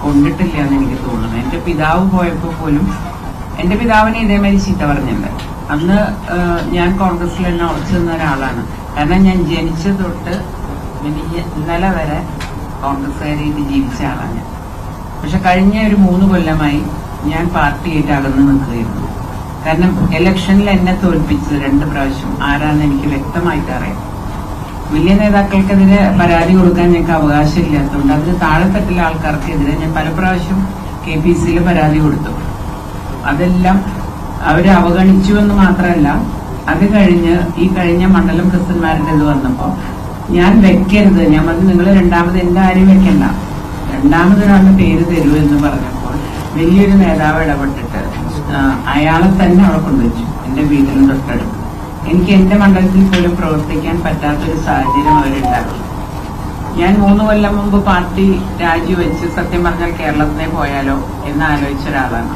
കൊണ്ടിട്ടില്ല എന്ന് എനിക്ക് തോന്നുന്നു എന്റെ പിതാവ് പോയപ്പോൾ പോലും എന്റെ പിതാവിനെ ഇതേമാതിരി ചീത്ത പറഞ്ഞിട്ടുണ്ട് അന്ന് ഏഹ്, ഞാൻ കോൺഗ്രസിൽ തന്നെ ഉറച്ചു നിന്ന ഒരാളാണ് കാരണം ഞാൻ ജനിച്ച തൊട്ട് എനിക്ക് ഇന്നലെ വരെ കോൺഗ്രസ്സുകാരായിട്ട് ജീവിച്ച ആളാണ് ഞാൻ പക്ഷെ കഴിഞ്ഞ ഒരു മൂന്ന് കൊല്ലമായി ഞാൻ പാർട്ടിയായിട്ട് അകന്നു നിൽക്കുകയായിരുന്നു കാരണം ഇലക്ഷനിൽ എന്നെ തോൽപ്പിച്ചത് രണ്ട് പ്രാവശ്യം ആരാന്ന് എനിക്ക് വ്യക്തമായിട്ട് അറിയാം വലിയ നേതാക്കൾക്കെതിരെ പരാതി കൊടുക്കാൻ ഞങ്ങൾക്ക് അവകാശമില്ലാത്തതുകൊണ്ട് അതിന് താഴെത്തട്ടിലെ ആൾക്കാർക്കെതിരെ ഞാൻ പല പ്രാവശ്യം കെ പി സിയിൽ പരാതി കൊടുത്തു അതെല്ലാം അവരെ അവഗണിച്ചു എന്ന് മാത്രമല്ല അത് കഴിഞ്ഞ് ഈ കഴിഞ്ഞ മണ്ഡലം പ്രസിഡന്റ്മാരുടെ ഇത് വന്നപ്പോ ഞാൻ വെക്കരുത് ഞാൻ പറഞ്ഞു നിങ്ങൾ രണ്ടാമത് എന്റെ ആരും വെക്കണ്ട രണ്ടാമതൊരാളുടെ പേര് തരൂ എന്ന് പറഞ്ഞപ്പോൾ വലിയൊരു നേതാവ് ഇടപെട്ടിട്ട് ആ, അയാളെ തന്നെ അവിടെ കൊണ്ടുവച്ചു എന്റെ വീട്ടിന് തൊട്ടടുത്ത് എനിക്ക് എന്റെ മണ്ഡലത്തിൽ പോലും പ്രവർത്തിക്കാൻ പറ്റാത്തൊരു സാഹചര്യം അവരുണ്ടാക്കി ഞാൻ മൂന്ന് കൊല്ലം മുമ്പ് പാർട്ടി രാജിവെച്ച് സത്യം പറഞ്ഞാൽ കേരളത്തിനെ പോയാലോ എന്ന് ആലോചിച്ച ഒരാളാണ്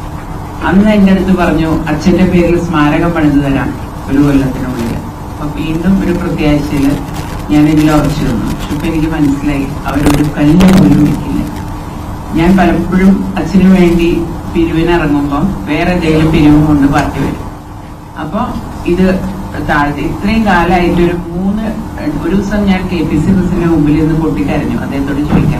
അന്ന് എന്റെ അടുത്ത് പറഞ്ഞു അച്ഛന്റെ പേരിൽ സ്മാരകം പണിതു തരാം ഒരു കൊല്ലത്തിനുള്ളിൽ അപ്പൊ വീണ്ടും ഒരു പ്രത്യാശയില് ഞാൻ ഇതിൽ ഉറച്ചു നിന്നു പക്ഷെ ഇപ്പൊ എനിക്ക് മനസ്സിലായി അവരൊരു കല്ല് പോലും വെക്കില്ല ഞാൻ പലപ്പോഴും അച്ഛനു വേണ്ടി പിരിവിനിറങ്ങുമ്പം വേറെ എന്തെങ്കിലും പിരിവ് കൊണ്ട് പാർട്ടി വരും അപ്പൊ ഇത് താഴ്ത്തി ഇത്രയും കാലമായിട്ട് ഒരു മൂന്ന് ഒരു ദിവസം ഞാൻ കെ പി സി ബസിന്റെ മുമ്പിൽ നിന്ന് പൊട്ടിക്കരഞ്ഞു അദ്ദേഹത്തോട് ചോദിക്കാം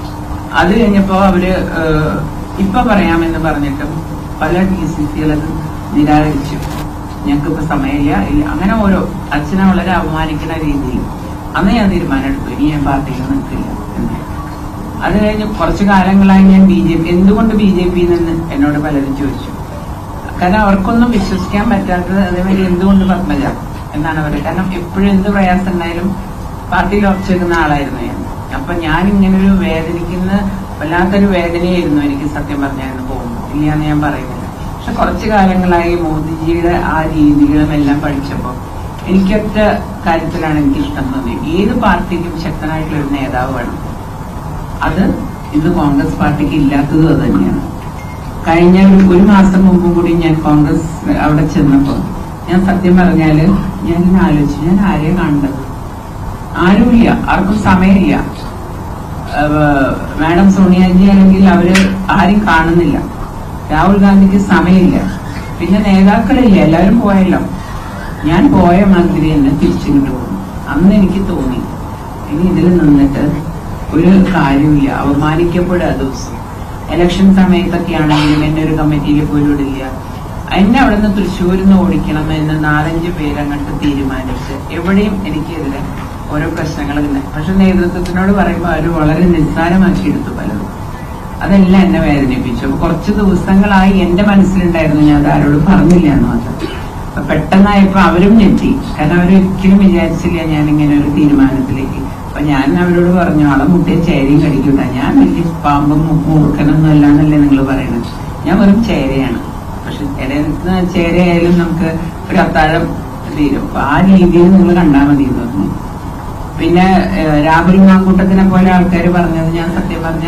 അത് കഴിഞ്ഞപ്പോ അവര് ഏഹ്, ഇപ്പൊ പറയാമെന്ന് പറഞ്ഞിട്ടും പല ഡി സി സികളത് നിരാകരിച്ചു ഞങ്ങൾക്കിപ്പോ സമയമില്ല ഇല്ല അങ്ങനെ ഓരോ അച്ഛനെ വളരെ അപമാനിക്കുന്ന രീതിയിൽ അന്ന് ഞാൻ തീരുമാനം എടുത്തു ഇനി ഞാൻ പാർട്ടിയിൽ നിൽക്കില്ല എന്ന് അത് കഴിഞ്ഞ് കുറച്ചു കാലങ്ങളായി ഞാൻ ബി ജെ പി എന്തുകൊണ്ട് ബി ജെ പി നിന്ന് എന്നോട് പലരും ചോദിച്ചു കാരണം അവർക്കൊന്നും വിശ്വസിക്കാൻ പറ്റാത്തത് അതേമാതിരി എന്തുകൊണ്ട് പത്മജ എന്നാണ് പറയുക കാരണം എപ്പോഴും എന്ത് പ്രയാസം ഉണ്ടായാലും പാർട്ടിയിൽ ഉറച്ചിരുന്ന ആളായിരുന്നു ഞാൻ അപ്പൊ ഞാൻ ഇങ്ങനെ ഒരു വേദനിക്കുന്ന വല്ലാത്തൊരു വേദനയായിരുന്നു എനിക്ക് സത്യം പറഞ്ഞായിരുന്നു പോകുമ്പോൾ ഇല്ലാന്ന് ഞാൻ പറയുന്നില്ല പക്ഷെ കുറച്ചു കാലങ്ങളായി മോദിജിയുടെ ആ രീതികളും എല്ലാം പഠിച്ചപ്പോൾ എനിക്കൊറ്റ കാര്യത്തിലാണ് എനിക്ക് ഇഷ്ടം തോന്നിയത് ഏത് പാർട്ടിക്കും ശക്തനായിട്ടുള്ള ഒരു നേതാവ് വേണം അത് ഇന്ന് കോൺഗ്രസ് പാർട്ടിക്ക് ഇല്ലാത്തത് അത് തന്നെയാണ് കഴിഞ്ഞ ഒരു- ഒരു മാസം മുമ്പും കൂടി ഞാൻ കോൺഗ്രസ് അവിടെ ചെന്നപ്പോ ഞാൻ സത്യം പറഞ്ഞാല് ഞാൻ ഇങ്ങനെ ആലോചിച്ചു ഞാൻ ആരെയും കാണേണ്ടത് ആരുമില്ല ആർക്കും സമയമില്ല ഏഹ് മാഡം സോണിയാജി അല്ലെങ്കിൽ അവര് ആരും കാണുന്നില്ല രാഹുൽ ഗാന്ധിക്ക് സമയമില്ല പിന്നെ നേതാക്കളില്ല എല്ലാവരും പോയല്ലോ ഞാൻ പോയ മാതിരി തന്നെ തിരിച്ചിങ്ങോട്ട് പോകും അന്ന് എനിക്ക് തോന്നി ഇനി ഇതിൽ നിന്നിട്ട് ഒരു കാര്യമില്ല അവമാനിക്കപ്പെടുക ദിവസം ഇലക്ഷൻ സമയത്തൊക്കെ ആണെങ്കിലും എന്നെ ഒരു കമ്മിറ്റിയിൽ പോലും ഇടില്ല എന്നെ അവിടെ നിന്ന് തൃശ്ശൂരിൽ നിന്ന് ഓടിക്കണം എന്ന് നാലഞ്ച് പേരങ്ങോട്ട് തീരുമാനിച്ച് എവിടെയും എനിക്കെതിരെ ഓരോ പ്രശ്നങ്ങൾ തന്നെ പക്ഷെ നേതൃത്വത്തിനോട് പറയുമ്പോൾ അവർ വളരെ നിസ്സാരമാക്കി എടുത്തു പലതും അതെല്ലാം എന്നെ വേദനിപ്പിച്ചു അപ്പൊ കുറച്ച് ദിവസങ്ങളായി എന്റെ മനസ്സിലുണ്ടായിരുന്നു ഞാൻ അത് ആരോടും പറഞ്ഞില്ല എന്ന് മാത്രം അപ്പൊ പെട്ടെന്നായപ്പോ അവരും ഞെട്ടി കാരണം അവരൊരിക്കലും വിചാരിച്ചില്ല ഞാൻ ഇങ്ങനെ ഒരു തീരുമാനത്തിലേക്ക് അപ്പൊ ഞാൻ അവരോട് പറഞ്ഞു ആളെ മുട്ടിയ ചേരയും കടിക്കൂട്ട ഞാൻ വലിയ പാമ്പും മൂർഖനൊന്നും അല്ല എന്നല്ലേ നിങ്ങൾ പറയണത് ഞാൻ വെറും ചേരയാണ് പക്ഷെ ചേര ചേരയായാലും നമുക്ക് ഒരു അത്താഴം തീരും അപ്പൊ ആ രീതിയിൽ നിങ്ങൾ കണ്ടാൽ മതി എന്ന് പറഞ്ഞു പിന്നെ ഏഹ്, രാഹുൽ മാങ്കൂട്ടത്തിനെ പോലെ ആൾക്കാർ പറഞ്ഞത് ഞാൻ സത്യം പറഞ്ഞ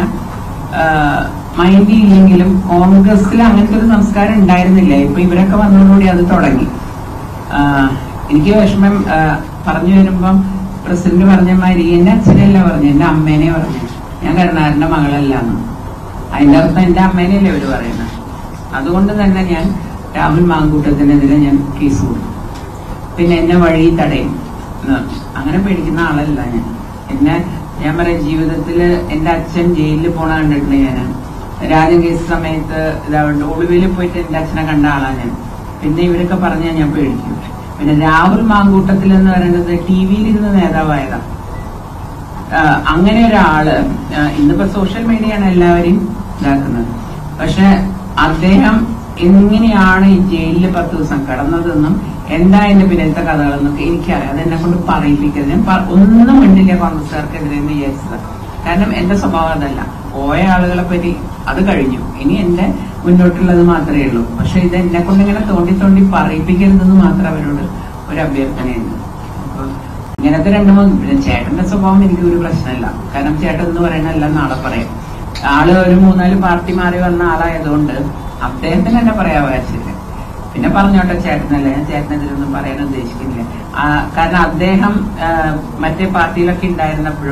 മൈൻഡ് ഇല്ലെങ്കിലും കോൺഗ്രസിൽ അങ്ങനത്തെ ഒരു സംസ്കാരം ഉണ്ടായിരുന്നില്ല ഇപ്പൊ ഇവരൊക്കെ വന്നതോടുകൂടി അത് തുടങ്ങി ആഹ്, എനിക്ക് വിഷമം ആഹ്, പറഞ്ഞു വരുമ്പം പ്രസിഡന്റ് പറഞ്ഞ മാതിരി എന്റെ അച്ഛനല്ല പറഞ്ഞു എന്റെ അമ്മേനെ പറഞ്ഞു ഞാൻ കരുണാകരന്റെ മകളല്ല എന്ന് അതിന്റെ അർത്ഥം എന്റെ അമ്മേനെയല്ലേ അവര് പറയുന്നത് അതുകൊണ്ട് തന്നെ ഞാൻ രാഹുൽ മാങ്കൂട്ടത്തിനെതിരെ ഞാൻ കേസ് കൊടുത്തു പിന്നെ എന്നെ വഴി തടയും എന്ന് പറഞ്ഞു. അങ്ങനെ പേടിക്കുന്ന ആളല്ല ഞാൻ എന്നെ ഞാൻ പറയാം ജീവിതത്തില് എന്റെ അച്ഛൻ ജയിലിൽ പോണ കണ്ടിട്ടുണ്ട് ഞാൻ രാജൻ കേസ് സമയത്ത് ഇതാവുണ്ട് ഒളിവിൽ പോയിട്ട് എന്റെ അച്ഛനെ കണ്ട ആളാണ് ഞാൻ പിന്നെ ഇവരൊക്കെ പറഞ്ഞാൽ ഞാൻ പേടിക്കും പിന്നെ രാഹുൽ മാങ്കൂട്ടത്തിൽ എന്ന് പറയുന്നത് ടി വിയിൽ ഇരുന്ന് നേതാവായതാണ് ആഹ് അങ്ങനെ ഒരാള് ആഹ് ഇന്നിപ്പോ സോഷ്യൽ മീഡിയയാണ് എല്ലാവരെയും ഇതാക്കുന്നത് പക്ഷെ അദ്ദേഹം എങ്ങനെയാണ് ഈ ജയിലിൽ പത്ത് ദിവസം കിടന്നതെന്നും എന്താ എന്റെ പിന്നിലത്തെ കഥകളെന്നൊക്കെ എനിക്കറിയാം അതെന്നെ കൊണ്ട് പറയിപ്പിക്കരുത് ഞാൻ പ- ഒന്നും മിണ്ടില്ല കോൺഗ്രസ്സുകാർക്കെതിരെ എന്ന് വിചാരിച്ചത് കാരണം എന്റെ സ്വഭാവം അതല്ല പോയ ആളുകളെ പറ്റി അത് കഴിഞ്ഞു ഇനി എന്റെ മുന്നോട്ടുള്ളത് മാത്രമേ ഉള്ളൂ പക്ഷെ ഇത് എന്നെ കൊണ്ട് ഇങ്ങനെ തോണ്ടി തോണ്ടി പറയിപ്പിക്കരുതെന്ന് മാത്രം അവരോട് ഒരു അഭ്യർത്ഥനയുണ്ട് അപ്പൊ ഇങ്ങനത്തെ രണ്ട് മൂന്ന് പിന്നെ ചേട്ടന്റെ സ്വഭാവം എനിക്ക് ഒരു പ്രശ്നമില്ല കാരണം ചേട്ടൻ എന്ന് പറയുന്നതല്ല നാളെ പറയാം ആള് ഒരു മൂന്നാല് പാർട്ടി മാറി വന്ന ആളായതുകൊണ്ട് അദ്ദേഹത്തിന് എന്നെ പറയാൻ അവകാശമില്ല പിന്നെ പറഞ്ഞോട്ടെ ചേട്ടനല്ല ഞാൻ ചേട്ടനെതിരൊന്നും പറയാൻ ഉദ്ദേശിക്കുന്നില്ല ആ, കാരണം അദ്ദേഹം ആ, മറ്റേ പാർട്ടിയിലൊക്കെ ഉണ്ടായിരുന്നപ്പോഴും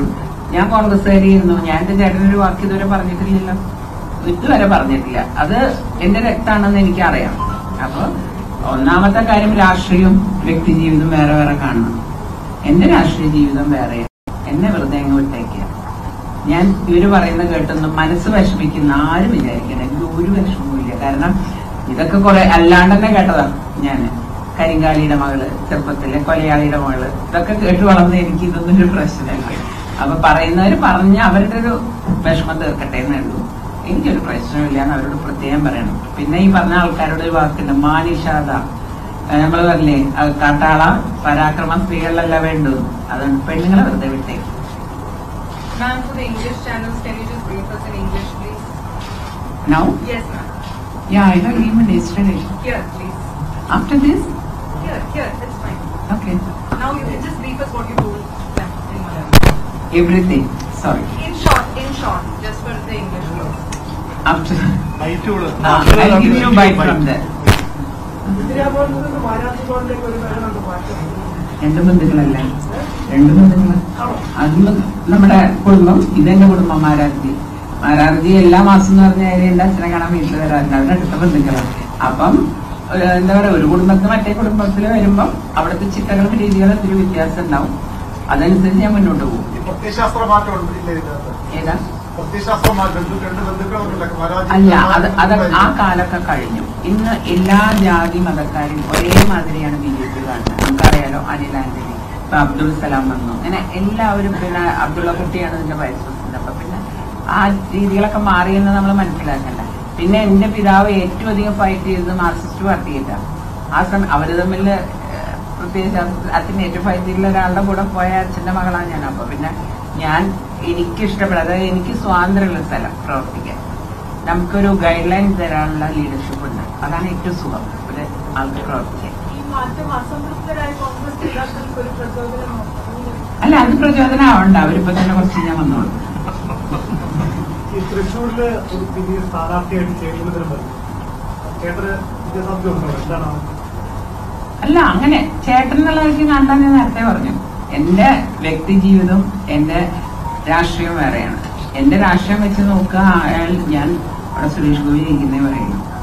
ഞാൻ കോൺഗ്രസ്സുകാരിയായിരുന്നു ഞാൻ എന്റെ ചേട്ടനൊരു വാക്ക് ഇതുവരെ പറഞ്ഞിട്ടില്ലല്ലോ ഇതുവരെ പറഞ്ഞിട്ടില്ല അത് എന്റെ രക്താണെന്ന് എനിക്കറിയാം അപ്പൊ ഒന്നാമത്തെ കാര്യം രാഷ്ട്രീയവും വ്യക്തി ജീവിതം വേറെ വേറെ കാണണം എന്റെ രാഷ്ട്രീയ ജീവിതം വേറെ എന്നെ വെറുതെ അങ്ങ് വിട്ടേക്കുക ഞാൻ ഇവര് പറയുന്ന കേട്ടൊന്നും മനസ്സ് വിഷമിക്കുന്ന ആരും വിചാരിക്കണം എനിക്ക് ഒരു വിഷമവുമില്ല കാരണം ഇതൊക്കെ കുറെ അല്ലാണ്ട് തന്നെ കേട്ടതാ ഞാൻ കരിങ്കാളിയുടെ മകള് ചെറുപ്പത്തിലെ കൊലയാളിയുടെ മകള് ഇതൊക്കെ കേട്ട് വളർന്ന എനിക്ക് ഇതൊന്നും ഒരു പ്രശ്നമില്ല അപ്പൊ പറയുന്നവര് പറഞ്ഞ അവരുടെ ഒരു വിഷമം തീർക്കട്ടെ എന്നേ ഉള്ളൂ എനിക്കൊരു പ്രശ്നമില്ല എന്ന് അവരോട് പ്രത്യേകം പറയണം പിന്നെ ഈ പറഞ്ഞ ആൾക്കാരോട് ഒരു വാക്കുണ്ട് മാനിഷാദ നമ്മൾ പറഞ്ഞില്ലേ അത് കാട്ടാള പരാക്രമ സ്ത്രീകളിലല്ല വേണ്ടത് അതുകൊണ്ട് പെണ്ണുങ്ങളെ വെറുതെ വിട്ടേക്ക് Ma'am, for the English channels, can you just brief us in English, please? Now? Yes, ma'am. Yeah, I have given yesterday. Here, please. After this? Here, here, it's fine. Okay. Now you can just brief us what you told them in Malayalam. Everything. Sorry. In short, in short, just for the English class. After. ലൈറ്റുകള് Ah, I'll give you a bite from there. എന്റെ ബന്ധുക്കളല്ല രണ്ട് ബന്ധുക്കള് അതും നമ്മുടെ കുടുംബം ഇതെന്റെ കുടുംബം മാരാർജി മാരാർജി എല്ലാ മാസം എന്ന് പറഞ്ഞാൽ എന്റെ അച്ഛനെ കാണാൻ വീട്ടിൽ വരാറുണ്ട് അവരുടെ അടുത്ത ബന്ധുക്കളാണ് അപ്പം ഒരു എന്താ പറയാ ഒരു കുടുംബത്തിൽ മറ്റേ കുടുംബത്തിൽ വരുമ്പം അവിടുത്തെ ചിട്ടകളും രീതികളും ഒത്തിരി വ്യത്യാസം ഉണ്ടാവും അതനുസരിച്ച് ഞാൻ മുന്നോട്ട് പോകും ഈ പ്രത്യയശാസ്ത്ര മാറ്റം ഉണ്ട് ഇല്ല ഇതിനകത്ത് ഏതാ പ്രത്യയശാസ്ത്ര മാറ്റം ബന്ധു രണ്ട് ബന്ധുക്കളുണ്ടല്ലോ മഹാരാജ് അല്ല അത് അത് ആ കാലമൊക്കെ കഴിഞ്ഞു ഇന്ന് എല്ലാ ജാതി മതക്കാരും ഒരേ മാതിരിയാണ് ബി ജെ പി കാണുന്നത് നമുക്കറിയാലോ അനിൽ ആന്റണി ഇപ്പൊ അബ്ദുൾ സലാം വന്നു അങ്ങനെ എല്ലാവരും പിന്നെ അബ്ദുള്ള കുട്ടിയാണ് ഇതിന്റെ വൈസ് പ്രസിഡന്റ് അപ്പൊ പിന്നെ ആ രീതികളൊക്കെ മാറിയെന്ന് നമ്മൾ മനസ്സിലാക്കണ്ട പിന്നെ എന്റെ പിതാവ് ഏറ്റവും അധികം ഫൈറ്റ് ചെയ്തത് മാർക്സിസ്റ്റ് പാർട്ടിയിലാണ് ആ സമയം അവര് തമ്മിൽ പ്രത്യേകിച്ച് അച്ഛൻ ഏറ്റവും ഫൈറ്റ് ചെയ്തിട്ടുള്ള ഒരാളുടെ കൂടെ പോയ അച്ഛന്റെ മകളാണ് ഞാൻ അപ്പൊ പിന്നെ ഞാൻ എനിക്ക് ഇഷ്ടപ്പെടും അതായത് എനിക്ക് സ്വാതന്ത്ര്യമുള്ള സ്ഥലം പ്രവർത്തിക്കാൻ നമുക്കൊരു ഗൈഡ് ലൈൻ തരാനുള്ള ലീഡർഷിപ്പ് ഉണ്ട് അതാണ് ഏറ്റവും സുഖം ഒരു ആൾക്ക് പ്രവർത്തിക്കാൻ ഈ മാറ്റം അസംതൃപ്തരായ കോൺഗ്രസ് നേതാക്കൾക്ക് ഒരു പ്രചോദനമോ അല്ല അത് പ്രചോദനം ആവണ്ട അവരിപ്പോ തന്നെ കുറച്ച് ഞാൻ വന്നോളൂ ഈ തൃശ്ശൂരില് ഒരു പുതിയ സ്ഥാനാർത്ഥിയായിട്ട് ചേരുന്നതിന് മതി ചേട്ടന് വിദ്യാസാധ്യത ഉണ്ടോ എന്താണ് അല്ല അങ്ങനെ ചേട്ടൻ എന്നുള്ള എനിക്ക് കണ്ടാൽ ഞാൻ നേരത്തെ പറഞ്ഞു എന്റെ വ്യക്തി ജീവിതം എന്റെ രാഷ്ട്രീയം വേറെയാണ് എന്റെ രാഷ്ട്രീയം വെച്ച് നോക്കുക അയാൾ ഞാൻ അവിടെ സുരേഷ് ഗോപി ജയിക്കുന്നേ പറയുന്നു